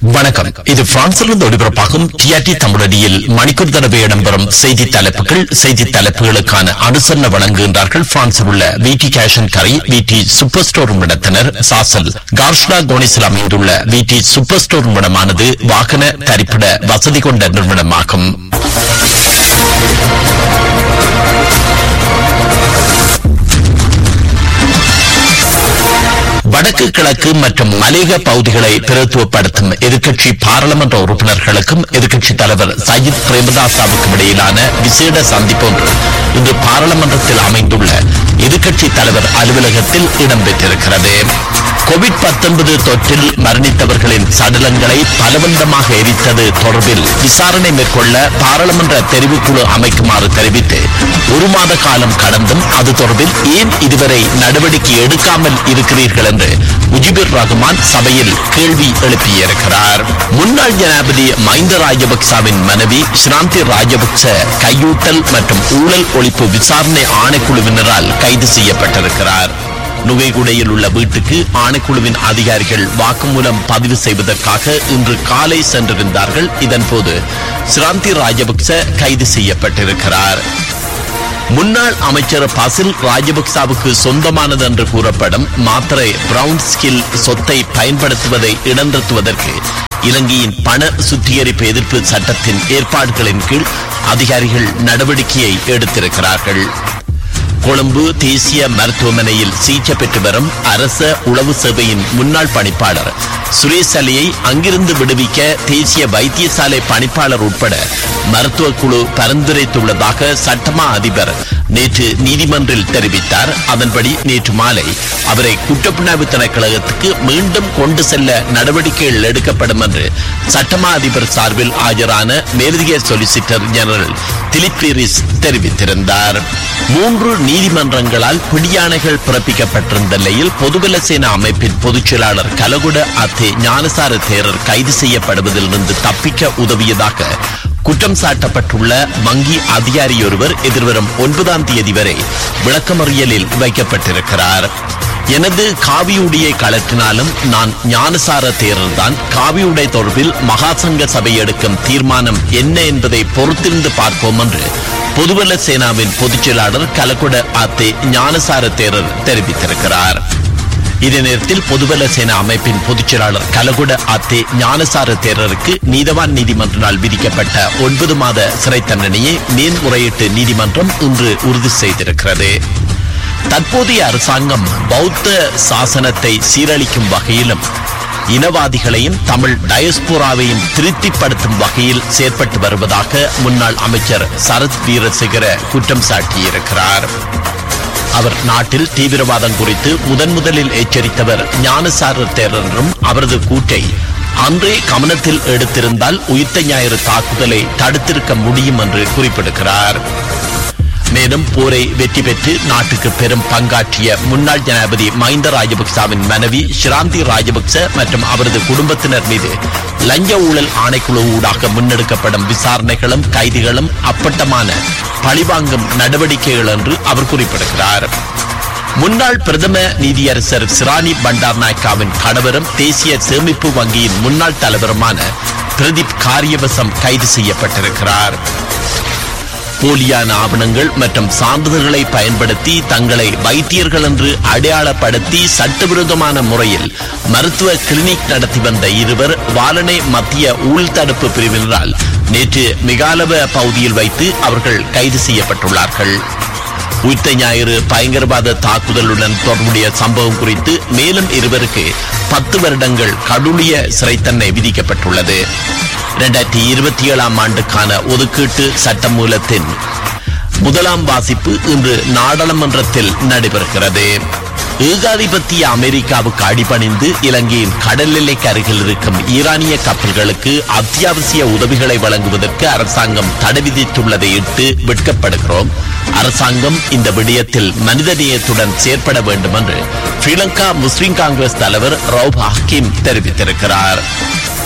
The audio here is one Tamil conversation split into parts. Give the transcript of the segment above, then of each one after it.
வணக்கம் இது பிரான்சிலிருந்து ஒளிபரப்பாகும் டிஆர்டி தமிழடியில் மணிக்கூர் தடவை இடம்பெறும் செய்தி தலைப்புகள் செய்தி தலைப்புகளுக்கான அனுசரணை வழங்குகின்றார்கள் பிரான்சில் உள்ள விடி கேஷன் கரை விடி சூப்பர் ஸ்டோர் நிறுவனத்தினர் சாசல் கார்ஷ்லா கோனிஸில் அமைந்துள்ள விடி சூப்பர் ஸ்டோர் நிறுவனமானது வாகன தரிப்பிட வசதி கொண்ட நிறுவனமாகும் வடக்கு கிழக்கு மற்றும் மலேக பகுதிகளை பிரதித்துவப்படுத்தும் எதிர்க்கட்சி பாராளுமன்ற உறுப்பினர்களுக்கும் எதிர்க்கட்சி தலைவர் சயித் பிரேமதாசாவுக்கும் இடையிலான விசேட சந்திப்பு ஒன்று இன்று பாராளுமன்றத்தில் அமைந்துள்ள எதிர்க்கட்சி தலைவர் அலுவலகத்தில் இடம்பெற்றிருக்கிறது கோவிட் 19 தொற்றில் மரணித்தவர்களின் சடலங்களை பலவந்தமாக எரித்தது தொடர்பில் விசாரணை மேற்கொள்ள பாராளுமன்ற தெரிவுக்குழு அமைக்குமாறு தெரிவித்து ஒரு மாத காலம் கடந்தும் அது தொடர்பில் ஏன் இதுவரை நடவடிக்கை எடுக்காமல் இருக்கிறீர்கள் என்று முஜிபுர் ரஹ்மான் சபையில் கேள்வி எழுப்பியிருக்கிறார் முன்னாள் ஜனாதிபதி மஹிந்த ராஜபக்சவின் மனைவி ஸ்ராந்தி ராஜபக்ச கையூட்டல் மற்றும் ஊழல் ஒழிப்பு விசாரணை ஆணைக்குழுவினரால் கைது செய்யப்பட்டிருக்கிறார் நுகைகுடையில் உள்ள வீட்டுக்கு ஆணைக்குழுவின் அதிகாரிகள் வாக்குமூலம் பதிவு செய்வதற்காக இன்று காலை சென்றிருந்தார்கள் இதன்போது சிராந்தி ராஜபக்ச கைது செய்யப்பட்டிருக்கிறார் முன்னாள் அமைச்சர் பசில் ராஜபக்சாவுக்கு சொந்தமானது என்று கூறப்படும் மாத்திரை பிரவுன் ஸ்கில் சொத்தை பயன்படுத்துவதை இடநிறுத்துவதற்கு இலங்கையின் பண சுத்திகரிப்பு எதிர்ப்பு சட்டத்தின் ஏற்பாடுகளின் கீழ் அதிகாரிகள் நடவடிக்கையை எடுத்திருக்கிறார்கள் கொழும்பு தேசிய மருத்துவமனையில் சிகிச்சை பெற்று வரும் அரச உளவு சேவையின் முன்னாள் பணிப்பாளர் சுரேஷ் அலியை அங்கிருந்து விடுவிக்க தேசிய வைத்தியசாலை பணிப்பாளர் உட்பட மருத்துவ குழு பரிந்துரைத்துள்ளதாக சட்டமா அதிபர் நேற்று நீதிமன்றில் தெரிவித்தார் அதன்படி நேற்று மாலை அவரை குற்றப்புணர்வு திணைக்களகத்துக்கு மீண்டும் கொண்டு செல்ல நடவடிக்கைகள் எடுக்கப்படும் என்று சட்டமா அதிபர் சார்பில் ஆஜரான மேலதிக சொலிசிட்டர் ஜெனரல் திலிப் பீரிஸ் தெரிவித்திருந்தார் மூன்று நீதிமன்றங்களால் பிடியாணைகள் பிறப்பிக்கப்பட்டிருந்த நிலையில் பொதுபல சேனா அமைப்பின் பொதுச் செயலாளர் கலகுட அத்தே ஞானசார தேரர் கைது செய்யப்படுவதிலிருந்து தப்பிக்க உதவியதாக குற்றம் சாட்டப்பட்டுள்ள வங்கி அதிகாரியொருவர் எதிர்வரும் ஒன்பதாம் தேதி வரை விளக்கமறியலில் வைக்கப்பட்டிருக்கிறார் எனது காவியுடையை கலற்றினாலும் நான் ஞானசார தேரர்தான் காவியுடை தொடர்பில் மகாசங்க சபை எடுக்கும் தீர்மானம் என்ன என்பதை பொறுத்திருந்து பார்ப்போம் என்று பொதுவல சேனாவின் பொதுச் செயலாளர் கலக்குட ஆத்தே ஞானசார தேரர் தெரிவித்திருக்கிறார் இதே நேரத்தில் பொதுபல சேனா அமைப்பின் பொதுச் செயலாளர் கலகுட ஆத்தே ஞானசார தேரருக்கு நீதவான் நீதிமன்றத்தால் விதிக்கப்பட்ட ஒன்பது மாத சிறை தண்டனையை மேன்முறையீட்டு நீதிமன்றம் இன்று உறுதி செய்திருக்கிறது தற்போதைய அரசாங்கம் பௌத்த சாசனத்தை சீரழிக்கும் வகையிலும் இனவாதிகளையும் தமிழ் டயஸ்போராவையும் திருப்திப்படுத்தும் வகையில் செயற்பட்டு வருவதாக முன்னாள் அமைச்சர் சரத் வீரசேகர குற்றம் சாட்டியிருக்கிறார் அவர் நாட்டில் தீவிரவாதம் குறித்து முதன் முதலில் எச்சரித்தவர் ஞானசார தேரரும் அவரது கூற்றை அன்றே கவனத்தில் எடுத்திருந்தால் உயிர்த்த ஞாயிறு தாக்குதலை தடுத்திருக்க முடியும் என்று குறிப்பிடுகிறார் மேலும் போரை வெற்றி பெற்று நாட்டுக்கு பெரும் பங்காற்றிய முன்னாள் ஜனாதிபதி மஹிந்த ராஜபக்சவின் மனைவி ஷிராந்தி ராஜபக்ச மற்றும் அவரது குடும்பத்தினர் மீது லஞ்ச ஊழல் ஆணைக்குழு ஊடாக முன்னெடுக்கப்படும் விசாரணைகளும் கைதுகளும் அப்பட்டமான பழிவாங்கும் நடவடிக்கைகள் என்று அவர் குறிப்பிடுகிறார் முன்னாள் பிரதம நீதியரசர் சிராணி பண்டார் நாயக்காவின் கணவரும் தேசிய சேமிப்பு வங்கியின் முன்னாள் தலைவருமான பிரதீப் காரியவசம் கைது செய்யப்பட்டிருக்கிறார் போலியான ஆவணங்கள் மற்றும் சான்றிதழ்களை பயன்படுத்தி தங்களை வைத்தியர்கள் என்று அடையாளப்படுத்தி சட்டவிரோதமான முறையில் மருத்துவ கிளினிக் நடத்தி வந்த இருவர் வாலனை மத்திய ஊழல் தடுப்பு பிரிவினரால் நேற்று மிகாலவ பகுதியில் வைத்து அவர்கள் கைது செய்யப்பட்டுள்ளார்கள் உயிர்த்த ஞாயிறு பயங்கரவாத தாக்குதலுடன் தொடர்புடைய சம்பவம் குறித்து மேலும் இருவருக்கு பத்து வருடங்கள் கடூழிய சிறை தண்டனை விதிக்கப்பட்டுள்ளது இரண்டாயிரத்தி இருபத்தி ஏழாம் ஆண்டுக்கான ஒதுக்கீட்டு சட்டமூலத்தின் முதலாம் வாசிப்பு இன்று நாடாளுமன்றத்தில் நடைபெறுகிறது ஏகாதிபத்திய அமெரிக்காவுக்கு அடிபணிந்து இலங்கையின் கடல் எல்லைக்கு அருகில் இருக்கும் ஈரானிய கப்பல்களுக்கு அத்தியாவசிய உதவிகளை வழங்குவதற்கு அரசாங்கம் தடை விதித்துள்ளதை இட்டு வெட்கப்படுகிறோம் அரசாங்கம் இந்த விடயத்தில் மனிதநேயத்துடன் செயற்பட வேண்டும் என்று ஸ்ரீலங்கா முஸ்லிம் காங்கிரஸ் தலைவர் ரவுப் ஹக்கீம் தெரிவித்திருக்கிறார்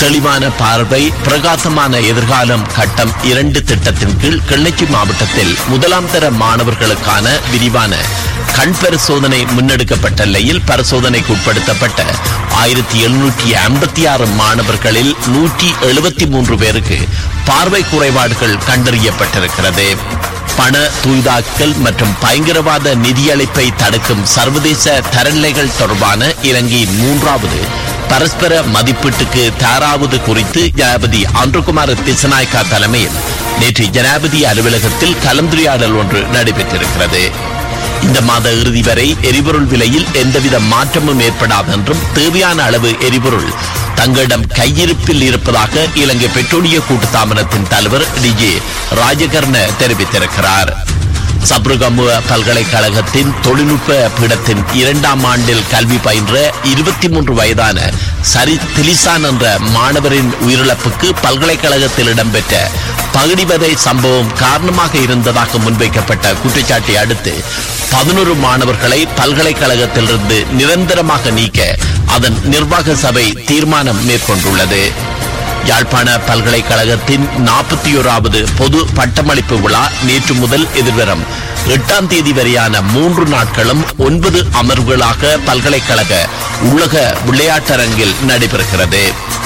தெளிவான பார்வை பிரகாசமான எதிர்காலம் கட்டம் இரண்டு திட்டத்தின் கீழ் கிளிநொச்சி மாவட்டத்தில் முதலாம் தர மாணவர்களுக்கான விரிவான கண் பரிசோதனை முன்னெடுக்கப்பட்ட நிலையில் பரிசோதனைக்கு உட்படுத்தப்பட்ட ஆயிரத்தி எழுநூற்றி ஐம்பத்தி ஆறு மாணவர்களில் நூற்றி எழுபத்தி மூன்று பேருக்கு பார்வை குறைபாடுகள் கண்டறியப்பட்டிருக்கிறது பண தூய்தாக்கல் மற்றும் பயங்கரவாத நிதியளிப்பை தடுக்கும் சர்வதேச தரநிலைகள் தொடர்பான இலங்கையின் மூன்றாவது பரஸ்பர மதிப்பீட்டுக்கு தயாராவது குறித்து ஜனாபதி அன்றுகுமார் திசநாயக்கா தலைமையில் நேற்று ஜனாபதி அலுவலகத்தில் கலந்துரையாடல் ஒன்று நடைபெற்றிருக்கிறது இந்த மாத இறுதி வரை எரிபொருள் விலையில் எந்தவித மாற்றமும் ஏற்படாது என்றும் தேவையான அளவு எரிபொருள் தங்களிடம் கையிருப்பில் இருப்பதாக இலங்கை பெட்ரோலிய கூட்டுத்தாபனத்தின் தலைவர் டிஜே ராஜகர்ண தெரிவித்திருக்கிறார் சப்ருகமுவ பல்கலைக்கழகத்தின் தொழில்நுட்ப பீடத்தின் இரண்டாம் ஆண்டில் கல்வி பயின்ற இருபத்தி மூன்று வயதான சரி திலிசான் என்ற மாணவரின் உயிரிழப்புக்கு பல்கலைக்கழகத்தில் இடம்பெற்ற பகுடிவதை சம்பவம் காரணமாக இருந்ததாக முன்வைக்கப்பட்ட குற்றச்சாட்டை அடுத்து பதினோரு மாணவர்களை பல்கலைக்கழகத்திலிருந்து நிரந்தரமாக நீக்க அதன் நிர்வாக சபை தீர்மானம் மேற்கொண்டுள்ளது யாழ்ப்பாண பல்கலைக்கழகத்தின் நாற்பத்தி ஓராவது பொது பட்டமளிப்பு விழா நேற்று முதல் எதிர்வரும் எட்டாம் தேதி வரையான மூன்று நாட்களும் ஒன்பது அமர்வுகளாக பல்கலைக்கழக உலக விளையாட்டரங்கில் நடைபெறுகிறது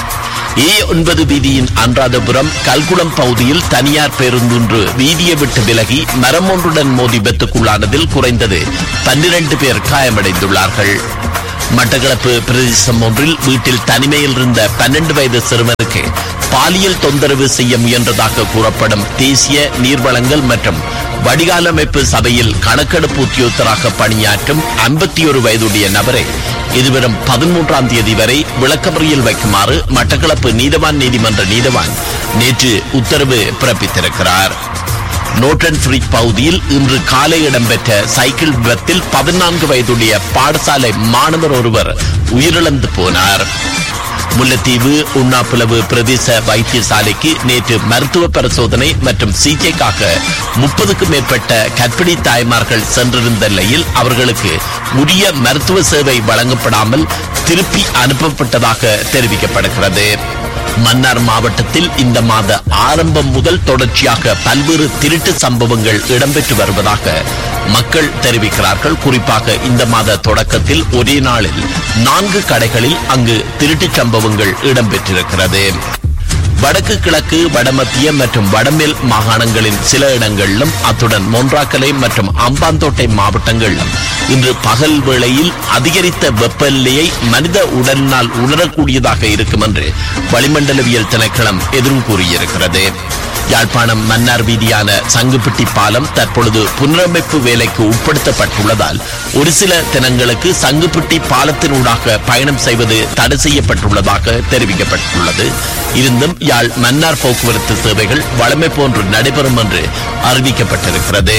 ஏ ஒன்பது வீதியின் அன்றாதபுரம் கல்குளம் பகுதியில் தனியார் பேருந்தொன்று வீதியை விட்டு விலகி மரம் ஒன்றுடன் மோதி விபத்துக்குள்ளானதில் குறைந்தது பன்னிரண்டு பேர் காயமடைந்துள்ளார்கள் மட்டக்களப்பு பிரதேசம் ஒன்றில் வீட்டில் தனிமையில் இருந்த பன்னெண்டு வயது சிறுவனுக்கு பாலியல் தொந்தரவு செய்ய முயன்றதாக கூறப்படும் தேசிய நீர்வளங்கள் மற்றும் வடிகாலமைப்பு சபையில் கணக்கெடுப்பு உத்தியோகத்தராக பணியாற்றும் ஐம்பத்தி ஒரு வயதுடைய நபரை இதுவரும் பதிமூன்றாம் தேதி வரை விளக்கமறியல் வைக்குமாறு மட்டக்களப்பு நீதவான் நீதிமன்ற நீதவான் நேற்று உத்தரவு பிறப்பித்திருக்கிறார் நோட்டன் ஃப்ரீக் பகுதியில் இன்று காலை இடம்பெற்ற சைக்கிள் விபத்தில் பதினான்கு வயதுடைய பாடசாலை மாணவர் ஒருவர் உயிரிழந்து போனார் முல்லைத்தீவு உண்ணாப்புலவு பிரதேச வைத்தியசாலைக்கு நேற்று மருத்துவ பரிசோதனை மற்றும் சிகிச்சைக்காக முப்பதுக்கும் மேற்பட்ட கர்ப்பிணி தாய்மார்கள் சென்றிருந்த நிலையில் அவர்களுக்கு உரிய மருத்துவ சேவை வழங்கப்படாமல் திருப்பி அனுப்பப்பட்டதாக தெரிவிக்கப்படுகிறது மன்னார் மாவட்டத்தில் இந்த மாத ஆரம்பம் முதல் தொடர்ச்சியாக பல்வேறு திருட்டு சம்பவங்கள் இடம்பெற்று வருவதாக மக்கள் தெரிவிக்கிறார்கள் குறிப்பாக இந்த மாத தொடக்கத்தில் ஒரே நாளில் நான்கு கடைகளில் அங்கு திருட்டுச் சம்பவங்கள் இடம்பெற்றிருக்கிறது வடக்கு கிழக்கு வடமத்திய மற்றும் வடமேல் மாகாணங்களின் சில இடங்களிலும் அத்துடன் மொன்றாக்கலை மற்றும் அம்பாந்தோட்டை மாவட்டங்களிலும் இன்று பகல் வேளையில் அதிகரித்த வெப்பநிலையை மனித உடலினால் உணரக்கூடியதாக இருக்கும் என்று வளிமண்டலவியல் திணைக்களம் எதிர்வு கூறியிருக்கிறது யாழ்ப்பாணம் மன்னார் வீதியான சங்குப்பிட்டி பாலம் தற்பொழுது புனரமைப்பு வேலைக்கு உட்படுத்தப்பட்டுள்ளதால் ஒரு சில தினங்களுக்கு சங்குப்பிட்டி பாலத்தினூடாக பயணம் செய்வது தடை செய்யப்பட்டுள்ளதாக தெரிவிக்கப்பட்டுள்ளது இருந்தும் யாழ் மன்னார் போக்குவரத்து சேவைகள் வழமை போன்று நடைபெறும் என்று அறிவிக்கப்பட்டிருக்கிறது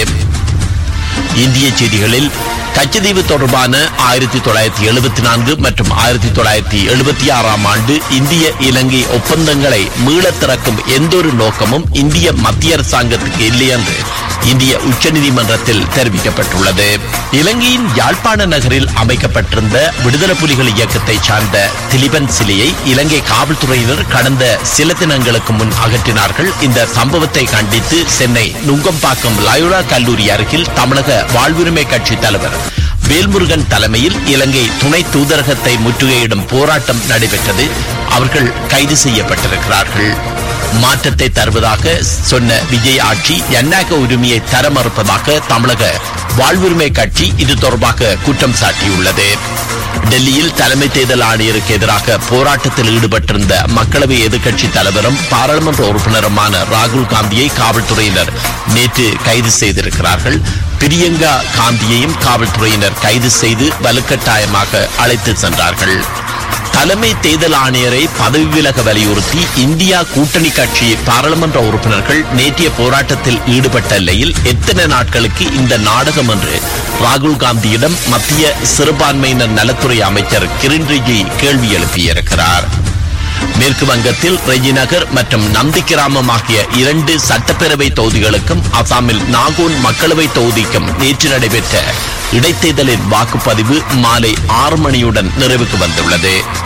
இந்திய செய்திகளில் கச்சதீவு தொடர்பான ஆயிரத்தி தொள்ளாயிரத்தி எழுபத்தி நான்கு மற்றும் ஆயிரத்தி தொள்ளாயிரத்தி எழுபத்தி ஆறாம் ஆண்டு இந்திய இலங்கை ஒப்பந்தங்களை மீளத் திறக்கும் எந்தொரு நோக்கமும் இந்திய மத்திய அரசாங்கத்துக்கு இல்லை என்று இந்திய உச்சநீதிமன்றத்தில் தெரிவிக்கப்பட்டுள்ளது இலங்கையின் யாழ்ப்பாண நகரில் அமைக்கப்பட்டிருந்த விடுதலை புலிகள் இயக்கத்தை சார்ந்த திலிபன் சிலையை இலங்கை காவல்துறையினர் கடந்த சில தினங்களுக்கு முன் அகற்றினார்கள் இந்த சம்பவத்தை கண்டித்து சென்னை நுங்கம்பாக்கம் லயோலா கல்லூரி அருகில் தமிழக வாழ்வுரிமை கட்சி தலைவர் வேல்முருகன் தலைமையில் இலங்கை துணை தூதரகத்தை முற்றுகையிடும் போராட்டம் நடைபெற்றது அவர்கள் கைது செய்யப்பட்டிருக்கிறார்கள் மாற்றத்தை தருவதாக சொன்ன விஜய் ஆட்சி ஜனநாயக உரிமையை தர மறுப்பதாக தமிழக வாழ்வுரிமை கட்சி இது தொடர்பாக குற்றம் சாட்டியுள்ளது டெல்லியில் தலைமை தேர்தல் ஆணையருக்கு எதிராக போராட்டத்தில் ஈடுபட்டிருந்த மக்களவை எதிர்க்கட்சி தலைவரும் பாராளுமன்ற உறுப்பினருமான ராகுல் காந்தியை காவல்துறையினர் நேற்று கைது செய்திருக்கிறார்கள் பிரியங்கா காந்தியையும் காவல்துறையினர் கைது செய்து வலுக்கட்டாயமாக அழைத்து சென்றார்கள் தலைமை தேர்தல் ஆணையரை பதவி விலக வலியுறுத்தி இந்தியா கூட்டணி கட்சி பாராளுமன்ற உறுப்பினர்கள் நேற்றைய போராட்டத்தில் ஈடுபட்ட நிலையில் எத்தனை நாட்களுக்கு இந்த நாடகம் என்று ராகுல் காந்தியிடம் மத்திய சிறுபான்மையினர் நலத்துறை அமைச்சர் கிரண் ரிஜி கேள்வி எழுப்பியிருக்கிறார் மேற்கு வங்கத்தில் ரெஜிநகர் மற்றும் நந்தி கிராமம் ஆகிய இரண்டு சட்டப்பேரவை தொகுதிகளுக்கும் அசாமில் நாகோன் மக்களவை தொகுதிக்கும் நேற்று நடைபெற்ற இடைத்தேர்தலின் வாக்குப்பதிவு மாலை ஆறு மணியுடன் நிறைவுக்கு வந்துள்ளது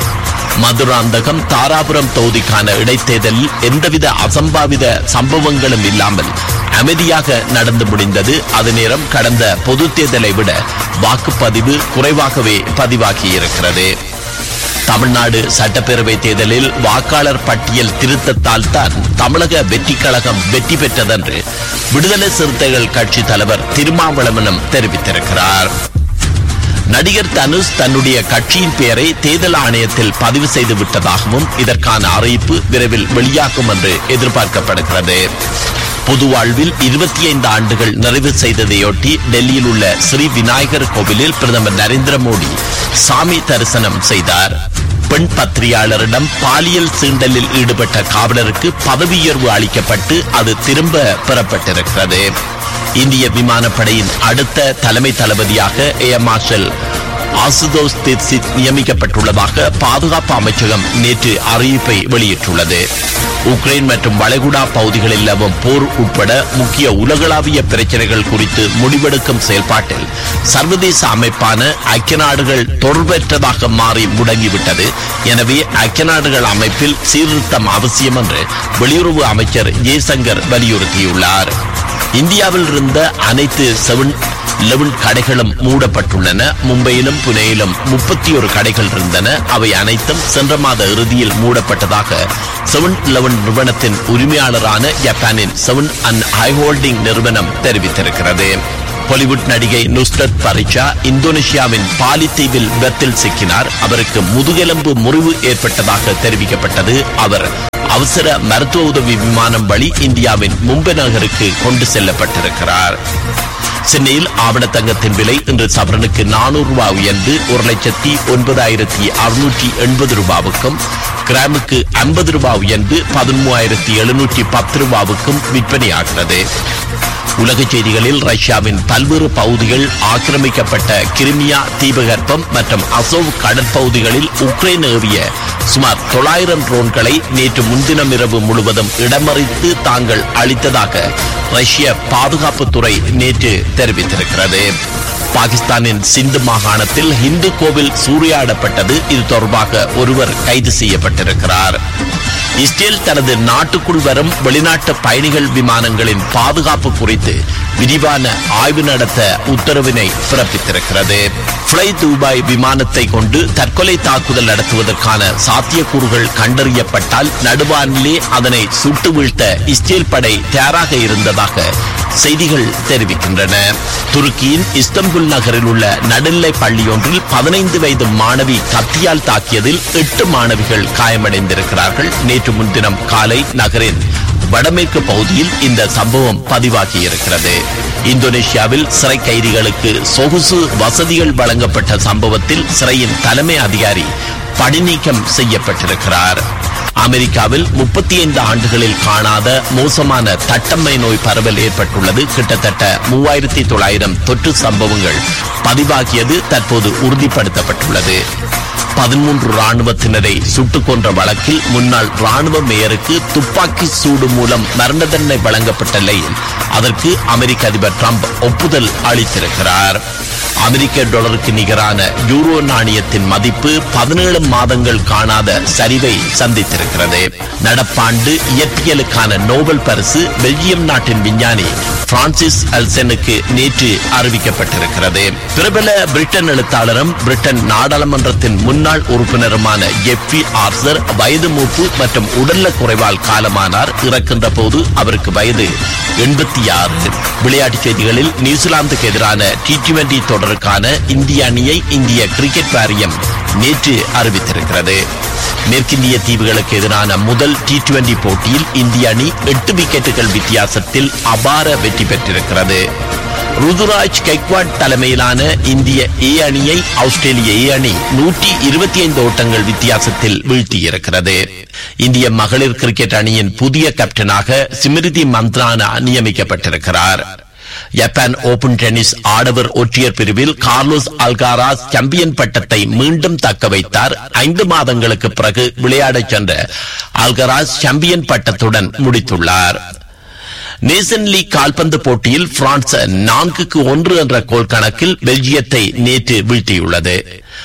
மதுராந்தகம் தாராபுரம் தொகுதிக்கான இடைத்தேர்தலில் எந்தவித அசம்பாவித சம்பவங்களும் இல்லாமல் அமைதியாக நடந்து முடிந்தது அது நேரம் கடந்த பொது தேர்தலை விட வாக்குப்பதிவு குறைவாகவே பதிவாகியிருக்கிறது தமிழ்நாடு சட்டப்பேரவை தேர்தலில் வாக்காளர் பட்டியல் திருத்தத்தால் தான் தமிழக வெற்றி கழகம் வெற்றி பெற்றதென்று விடுதலை சிறுத்தைகள் கட்சி தலைவர் திருமாவளவனம் தெரிவித்திருக்கிறார் நடிகர் தனுஷ் தன்னுடைய கட்சியின் பெயரை தேர்தல் ஆணையத்தில் பதிவு செய்து விட்டதாகவும் இதற்கான அறிவிப்பு விரைவில் வெளியாகும் என்று எதிர்பார்க்கப்படுகிறது பொது வாழ்வில் இருபத்தி ஐந்து ஆண்டுகள் நிறைவு செய்ததையொட்டி டெல்லியில் உள்ள ஸ்ரீ விநாயகர் கோவிலில் பிரதமர் நரேந்திர மோடி சாமி தரிசனம் செய்தார் பெண் பத்திரிகையாளரிடம் பாலியல் சீண்டலில் ஈடுபட்ட காவலருக்கு பதவி உயர்வு அளிக்கப்பட்டு அது திரும்ப பெறப்பட்டிருக்கிறது இந்திய விமானப்படையின் அடுத்த தலைமை தளபதியாக ஏர் மார்ஷல் ஆசுதோஸ் தீர்சித் நியமிக்கப்பட்டுள்ளதாக பாதுகாப்பு அமைச்சகம் நேற்று அறிவிப்பை வெளியிட்டுள்ளது உக்ரைன் மற்றும் வளைகுடா பகுதிகளில் நிலவும் போர் உட்பட முக்கிய உலகளாவிய பிரச்சனைகள் குறித்து முடிவெடுக்கும் செயல்பாட்டில் சர்வதேச அமைப்பான ஐக்கிய நாடுகள் தொடர்பற்றதாக மாறி முடங்கிவிட்டது எனவே ஐக்கிய நாடுகள் அமைப்பில் சீர்திருத்தம் அவசியம் என்று வெளியுறவு அமைச்சர் ஜெய்சங்கர் வலியுறுத்தியுள்ளார் இந்தியாவில் இருந்த அனைத்து செவன் லெவன் கடைகளும் மூடப்பட்டுள்ளன மும்பையிலும் புனேயிலும் முப்பத்தி ஒரு கடைகள் இருந்தன அவை அனைத்தும் சென்ற மாத இறுதியில் மூடப்பட்டதாக செவன் லெவன் நிறுவனத்தின் உரிமையாளரான ஜப்பானின் செவன் அண்ட் ஹைஹோல்டிங் நிறுவனம் தெரிவித்திருக்கிறது பாலிவுட் நடிகை நுஸ்ரத் பரிச்சா இந்தோனேஷியாவின் பாலி தீவில் விபத்தில் சிக்கினார் அவருக்கு முதுகெலும்பு முறிவு ஏற்பட்டதாக தெரிவிக்கப்பட்டது அவர் அவசர மருத்துவ உதவி விமானம் வழி இந்தியாவின் மும்பை நகருக்கு கொண்டு செல்லப்பட்டிருக்கிறார் சென்னையில் ஆவணத்தங்கத்தின் விலை இன்று சவரனுக்கு நானூறு ரூபாய் உயர்ந்து ஒரு லட்சத்தி ஒன்பதாயிரத்தி அறுநூற்றி எண்பது ரூபாவுக்கும் கிராமுக்கு ஐம்பது ரூபாய் உயர்ந்து பதிமூவாயிரத்தி எழுநூற்றி பத்து ரூபாவுக்கும் விற்பனையாகிறது உலக செய்திகளில் ரஷ்யாவின் பல்வேறு பகுதிகள் ஆக்கிரமிக்கப்பட்ட கிரிமியா தீபகற்பம் மற்றும் அசோவ் கடற்பகுதிகளில் உக்ரைன் ஏவிய சுமார் தொள்ளாயிரம் ட்ரோன்களை நேற்று முன்தினம் இரவு முழுவதும் இடமறித்து தாங்கள் அளித்ததாக ரஷ்ய பாதுகாப்புத்துறை நேற்று தெரிவித்திருக்கிறது பாகிஸ்தானின் சிந்து மாகாணத்தில் இந்து கோவில் சூறையாடப்பட்டது இது தொடர்பாக ஒருவர் கைது செய்யப்பட்டிருக்கிறார் இஸ்ரேல் தனது நாட்டுக்குள் வரும் வெளிநாட்டு பயணிகள் விமானங்களின் பாதுகாப்பு குறித்து விரிவான ஆய்வு நடத்த உத்தரவினை பிறப்பித்திருக்கிறது ஃப்ளை துபாய் விமானத்தை கொண்டு தற்கொலை தாக்குதல் நடத்துவதற்கான சாத்தியக்கூறுகள் கண்டறியப்பட்டால் நடுவானிலே அதனை சுட்டு வீழ்த்த இஸ்ரேல் படை தயாராக இருந்ததாக செய்திகள் தெரிவிக்கின்றன துருக்கியின் இஸ்தம்புல் நகரில் உள்ள நடுநிலை பள்ளியொன்றில் பதினைந்து வயது மாணவி கத்தியால் தாக்கியதில் எட்டு மாணவிகள் காயமடைந்திருக்கிறார்கள் நேற்று முன்தினம் காலை நகரின் வடமேற்கு பகுதியில் இந்த சம்பவம் பதிவாகி இருக்கிறது இந்தோனேஷியாவில் சிறை கைதிகளுக்கு சொகுசு வசதிகள் வழங்கப்பட்ட சம்பவத்தில் சிறையின் தலைமை அதிகாரி பணிநீக்கம் செய்யப்பட்டிருக்கிறார் அமெரிக்காவில் முப்பத்தி ஐந்து ஆண்டுகளில் காணாத மோசமான தட்டம்மை நோய் பரவல் ஏற்பட்டுள்ளது கிட்டத்தட்ட மூவாயிரத்தி தொள்ளாயிரம் தொற்று சம்பவங்கள் பதிவாகியது தற்போது உறுதிப்படுத்தப்பட்டுள்ளது பதிமூன்று ராணுவத்தினரை சுட்டுக் கொன்ற வழக்கில் முன்னாள் ராணுவ மேயருக்கு துப்பாக்கி சூடு மூலம் மரண தண்டனை வழங்கப்பட்ட நிலையில் அதற்கு அமெரிக்க அதிபர் டிரம்ப் ஒப்புதல் அளித்திருக்கிறார் அமெரிக்க டாலருக்கு நிகரான யூரோ நாணயத்தின் மதிப்பு பதினேழு மாதங்கள் காணாத சரிவை சந்தித்திருக்கிறது நடப்பாண்டு இயற்பியலுக்கான நோபல் பரிசு பெல்ஜியம் நாட்டின் விஞ்ஞானி பிரான்சிஸ் அல்சனுக்கு நேற்று அறிவிக்கப்பட்டிருக்கிறது பிரபல பிரிட்டன் எழுத்தாளரும் பிரிட்டன் நாடாளுமன்றத்தின் முன்னாள் உறுப்பினருமான ஜெஃப்ரி ஆர்சர் வயது மூப்பு மற்றும் உடல்ல குறைவால் காலமானார் இறக்கின்ற போது அவருக்கு வயது எண்பத்தி ஆறு விளையாட்டுச் செய்திகளில் நியூசிலாந்துக்கு எதிரான டி டுவெண்டி தொடருக்கான இந்திய அணியை இந்திய கிரிக்கெட் வாரியம் நேற்று அறிவித்திருக்கிறது மேற்கிந்திய தீவுகளுக்கு எதிரான முதல் டி டுவெண்டி போட்டியில் இந்திய அணி எட்டு விக்கெட்டுகள் வித்தியாசத்தில் அபார வெற்றி பெற்றிருக்கிறது ருதுராஜ் கெக்வாட் தலைமையிலான இந்திய ஏ அணியை ஆஸ்திரேலிய ஏ அணி நூற்றி இருபத்தி ஐந்து ஓட்டங்கள் வித்தியாசத்தில் வீழ்த்தியிருக்கிறது இந்திய மகளிர் கிரிக்கெட் அணியின் புதிய கேப்டனாக சிமிருதி மந்த்ரானா நியமிக்கப்பட்டிருக்கிறார் ஜப்பான் ஓபன் டென்னிஸ் ஆடவர் ஒற்றையர் பிரிவில் கார்லோஸ் அல்காராஸ் சாம்பியன் பட்டத்தை மீண்டும் தக்க வைத்தார் ஐந்து மாதங்களுக்கு பிறகு விளையாடச் சென்ற அல்கராஸ் சாம்பியன் பட்டத்துடன் முடித்துள்ளார் நேசன் லீக் கால்பந்து போட்டியில் பிரான்ஸ் நான்குக்கு ஒன்று என்ற கோல் கணக்கில் பெல்ஜியத்தை நேற்று வீழ்த்தியுள்ளது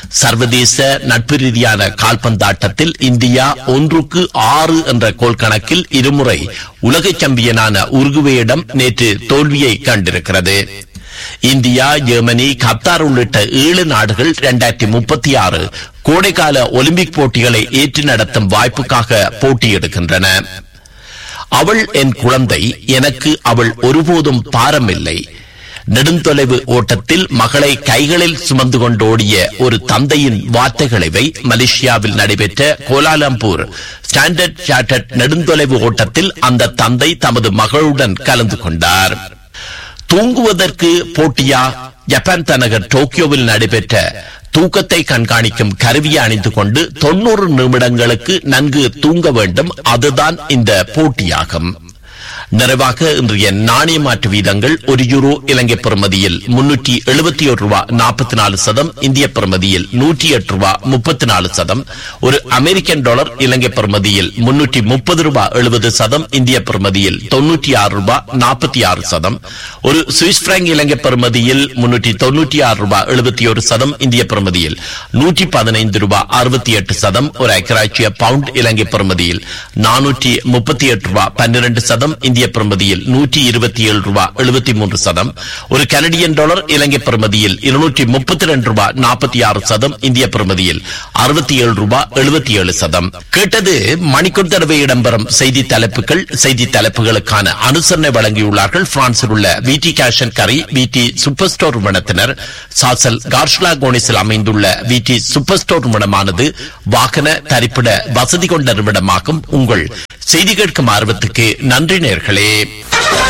சர்வதேச நட்பு ரீதியான கால்பந்தாட்டத்தில் இந்தியா ஒன்றுக்கு ஆறு என்ற கோல் கணக்கில் இருமுறை உலக சாம்பியனான உருகுவேயிடம் நேற்று தோல்வியை கண்டிருக்கிறது இந்தியா ஜெர்மனி கத்தார் உள்ளிட்ட ஏழு நாடுகள் இரண்டாயிரத்தி முப்பத்தி ஆறு கோடைக்கால ஒலிம்பிக் போட்டிகளை ஏற்று நடத்தும் வாய்ப்புக்காக போட்டியிடுகின்றன அவள் என் குழந்தை எனக்கு அவள் ஒருபோதும் பாரமில்லை நெடுந்தொலைவு ஓட்டத்தில் மகளை கைகளில் சுமந்து கொண்டோடிய ஒரு தந்தையின் வார்த்தைகளை மலேசியாவில் நடைபெற்ற கோலாலம்பூர் ஸ்டாண்டர்ட் சார்ட்டர்ட் நெடுந்தொலைவு ஓட்டத்தில் அந்த தந்தை தமது மகளுடன் கலந்து கொண்டார் தூங்குவதற்கு போட்டியா ஜப்பான் தலைநகர் டோக்கியோவில் நடைபெற்ற தூக்கத்தை கண்காணிக்கும் கருவியை அணிந்து கொண்டு தொண்ணூறு நிமிடங்களுக்கு நன்கு தூங்க வேண்டும் அதுதான் இந்த போட்டியாகும் நிறைவாக இன்றைய நாணய மாற்று வீதங்கள் ஒரு யூரோ இலங்கை பெறுமதியில் முன்னூற்றி எழுபத்தி ஒரு ரூபா நாற்பத்தி நாலு சதம் இந்திய பெறுமதியில் நூற்றி எட்டு ரூபா முப்பத்தி நாலு சதம் ஒரு அமெரிக்கன் டாலர் இலங்கை பெறுமதியில் முன்னூற்றி முப்பது ரூபா எழுபது சதம் இந்திய பெறுமதியில் தொன்னூற்றி ஆறு ரூபா நாற்பத்தி ஆறு சதம் ஒரு சுவிஸ் பிராங்க் இலங்கை பெறுமதியில் முன்னூற்றி தொன்னூற்றி ஆறு ரூபா எழுபத்தி ஒரு சதம் இந்திய பெறுமதியில் நூற்றி பதினைந்து ரூபா அறுபத்தி எட்டு சதம் ஒரு ஐக்கராட்சிய பவுண்ட் இலங்கை பெறுமதியில் நானூற்றி முப்பத்தி எட்டு ரூபா பன்னிரண்டு சதம் இந்திய பெறுமதியில் நூற்றி இருபத்தி ஏழு ரூபா எழுபத்தி மூன்று சதம் ஒரு கனடியன் டாலர் இலங்கை பெறுமதியில் இருநூற்றி முப்பத்தி ரெண்டு ரூபா நாற்பத்தி ஆறு சதம் இந்திய பெறுமதியில் அறுபத்தி ஏழு ரூபா எழுபத்தி ஏழு சதம் கேட்டது மணிக்கூர் தடவை இடம்பெறும் செய்தி தலைப்புகள் செய்தி தலைப்புகளுக்கான அனுசரணை வழங்கியுள்ளார்கள் பிரான்சில் உள்ள விடி கேஷன் கரி விடி சூப்பர் ஸ்டோர் நிறுவனத்தினர் சாசல் கார்ஷ்லா கோனிஸில் அமைந்துள்ள விடி சூப்பர் ஸ்டோர் நிறுவனமானது வாகன தரிப்பிட வசதி கொண்ட நிறுவனமாகும் உங்கள் செய்தி கேட்கும் ஆர்வத்துக்கு நன்றி நேர்களே